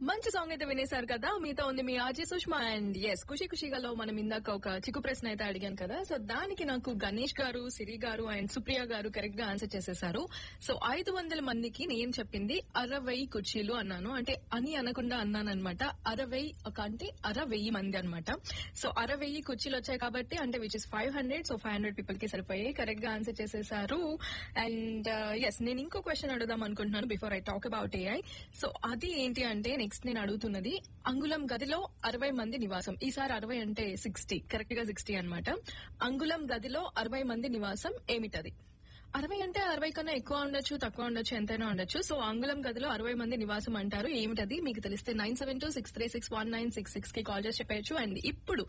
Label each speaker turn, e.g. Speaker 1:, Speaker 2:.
Speaker 1: మంచి సాంగ్ అయితే వినేశారు కదా మీతో ఉంది మీ RJ Sushma and yes Khushi ఖుషిగాలో మనం ఇందాక ఒక చిక్కు ప్రశ్న అయితే అడిగాను కదా సో దానికి నాకు గణేష్ గారు సిరి గారు అండ్ సుప్రియ గారు కరెక్ట్ గా ఆన్సర్ చేసేసారు సో ఐదు వందల మందికి నేను చెప్పింది అరవై కుర్చీలు అన్నాను అంటే అని అనకుండా అన్నాను అనమాట అరవై ఒక అంటే అర వెయ్యి మంది అనమాట సో అర వెయ్యి కుర్చీలు వచ్చాయి కాబట్టి అంటే which is five hundred so five hundred people కి సరిపోయాయి కరెక్ట్ గా ఆన్సర్ చేసేసారు అండ్ ఎస్ నేను ఇంకో క్వశ్చన్ అడుగుదాం అనుకుంటున్నాను before I talk about AI so అది ఏంటి అంటే నెక్స్ట్ నేను అడుగుతున్నది అంగుళం గదిలో అరవై మంది నివాసం ఈసారి అరవై అంటే సిక్స్టీ కరెక్ట్ గా సిక్స్టీ అనమాట అంగుళం గదిలో అరవై మంది నివాసం ఏమిటది అరవై అంటే అరవై కన్నా ఎక్కువ ఉండొచ్చు తక్కువ ఉండొచ్చు ఎంతైనా ఉండొచ్చు సో అంగుళం గదిలో అరవై మంది నివాసం అంటారు ఏమిటది మీకు తెలిస్తే nine seven two six three six one nine six six కి కాల్ చేసి చెప్పచ్చు అండ్ ఇప్పుడు